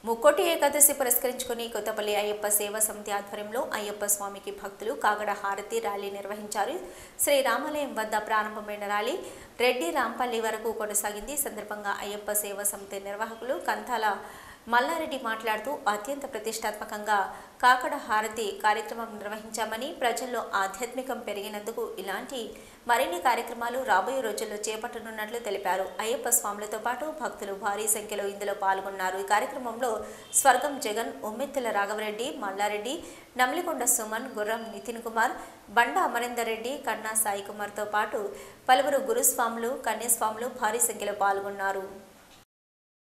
ముక్కోటి ఏకాదశి పురస్కరించుకుని కొత్తపల్లి అయ్యప్ప సేవా సమితి ఆధ్వర్యంలో అయ్యప్ప స్వామికి భక్తులు కాగడ హారతి ర్యాలీ నిర్వహించారు శ్రీ రామాలయం వద్ద ప్రారంభమైన ర్యాలీ రెడ్డి రాంపల్లి వరకు కొనసాగింది ఈ సందర్భంగా అయ్యప్ప సేవా సమితి నిర్వాహకులు కంతాల మల్లారెడ్డి మాట్లాడుతూ అత్యంత ప్రతిష్టాత్మకంగా కాకడ హారతి కార్యక్రమం నిర్వహించామని ప్రజల్లో ఆధ్యాత్మికం పెరిగినందుకు ఇలాంటి మరిన్ని కార్యక్రమాలు రాబోయే రోజుల్లో చేపట్టనున్నట్లు తెలిపారు అయ్యప్ప స్వాములతో పాటు భక్తులు భారీ సంఖ్యలో ఇందులో పాల్గొన్నారు ఈ కార్యక్రమంలో స్వర్గం జగన్ ఉమ్మెత్తుల రాఘవరెడ్డి మల్లారెడ్డి నమ్లికొండ సుమన్ గుర్రం నితిన్ కుమార్ బండ అమరేందర్ రెడ్డి కన్నా సాయి కుమార్తో పాటు పలువురు గురుస్వాములు కన్యస్వాములు భారీ సంఖ్యలో పాల్గొన్నారు